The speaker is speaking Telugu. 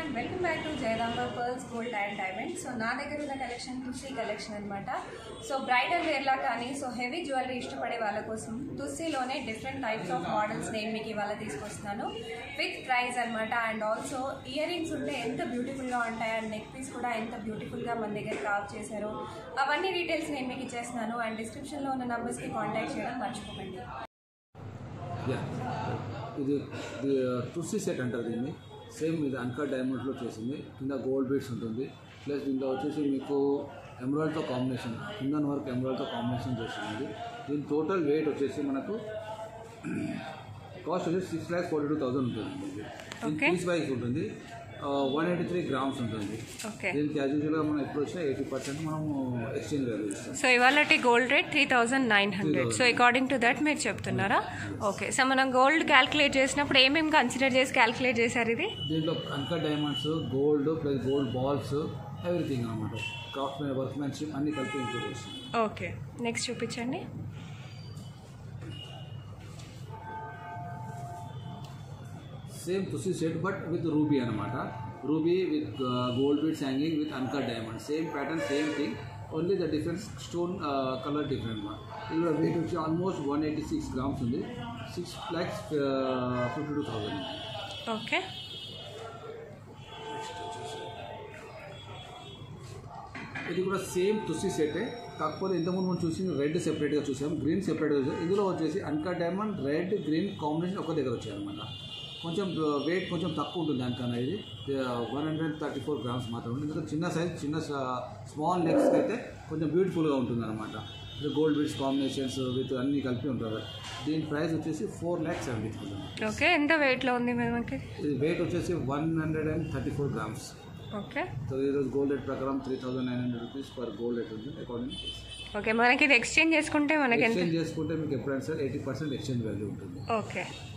And welcome back to Jayaramba pearls gold and diamond so నా దగ్గర ఉన్న కలెక్షన్ తుస్సీ కలెక్షన్ అనమాట సో బ్రైడల్ వేర్లా కానీ సో హెవీ జ్యువెలరీ ఇష్టపడే వాళ్ళ కోసం తుస్సీలోనే డిఫరెంట్ టైప్స్ ఆఫ్ మోడల్స్ నేను మీకు ఇవాళ తీసుకొస్తున్నాను విత్ ప్రైస్ అనమాట అండ్ ఆల్సో ఇయర్ రింగ్స్ ఉంటే ఎంత బ్యూటిఫుల్గా ఉంటాయి అండ్ నెక్ పీస్ కూడా ఎంత బ్యూటిఫుల్గా మన దగ్గర కావ్ చేశారో అవన్నీ డీటెయిల్స్ నేను మీకు ఇచ్చేస్తున్నాను అండ్ డిస్క్రిప్షన్లో ఉన్న నెంబర్స్కి కాంటాక్ట్ చేయడం మర్చిపోకండి యా ఇది ఇది తుస్సీ సెట్ అంటారు దీన్ని సేమ్ ఇది అన్కట్ డైమండ్లో చేసింది కింద గోల్డ్ బీడ్స్ ఉంటుంది ప్లస్ దీంట్లో వచ్చేసి మీకు ఎమరాల్డ్తో కాంబినేషన్ కింద వరకు ఎమరాల్డ్తో కాంబినేషన్ చేసింది దీని టోటల్ వెయిట్ వచ్చేసి మనకు కాస్ట్ వచ్చేసి six lakhs forty two thousand ఉంటుంది దీని Okay. పీస్ వైజ్ ఉంటుంది వన్ ఎయిటీ త్రీ గ్రామ్స్ ఉంటుంది ఓకే దీనికి యాజ్ యూజువల్గా మనం ఎప్పుడు వచ్చినా ఎయిటీ పర్సెంట్ మనం ఎక్స్చేంజ్ వాల్యూ ఇస్తాం సో ఇవాళ gold rate three thousand nine hundred so according to that మీరు చెప్తున్నారా ఓకే సో మనం గోల్డ్ క్యాల్కులేట్ చేసినప్పుడు ఏమేమి కన్సిడర్ చేసి క్యాల్కులేట్ చేశారు ఇది దీంట్లో uncut diamonds gold plus gold balls everything అనమాట క్రాఫ్ట్ వర్క్మెన్షిప్ అన్ని కలిపి ఇంక్లూడ్ చేసింది ఓకే నెక్స్ట్ చూపించండి same Tussi set but with ruby అనమాట ruby with gold beads hanging with uncut diamond same pattern same thing only the difference stone colour different అనమాట ఇది వెయిట్ వచ్చి almost one eighty six grams ఉంది six lakhs fifty two thousand okay ఇది కూడా సేమ్ తుస్సి సెటే కాకపోతే ఇంతకుముందు మనం చూసి రెడ్ సెపరేట్గా చూసాం గ్రీన్ సెపరేట్గా చూసాం ఇందులో వచ్చేసి uncut diamond red green combination ఒక దగ్గర వచ్చాయి అనమాట కొంచెం వెయిట్ కొంచెం తక్కువ ఉంటుంది దానికన్నా ఇది one hundred thirty four grams మాత్రం ఉంటుంది ఎందుకంటే చిన్న సైజ్ చిన్న స్మాల్ నెక్స్కి అయితే కొంచెం బ్యూటిఫుల్గా ఉంటుంది అనమాట ఇది గోల్డ్ బీడ్స్ కాంబినేషన్స్ విత్ అన్నీ కలిపి ఉంటుంది దీని ప్రైస్ వచ్చేసి four lakhs seventy thousand okay ఎంత వెయిట్లో ఉంది మనకి ఇది వెయిట్ వచ్చేసి one hundred and thirty four grams okay so ఈరోజు గోల్డ్ రేట్ ప్రకారం three thousand nine hundred rupees per gold rate ఉంది అకార్డింగ్ ఓకే మనకి ఇది ఎక్స్చేంజ్ చేసుకుంటే మనకి ఎంత ఎక్స్చేంజ్ చేసుకుంటే మీకు ఎప్పుడైనా sir eighty percent exchange value ఉంటుంది ఓకే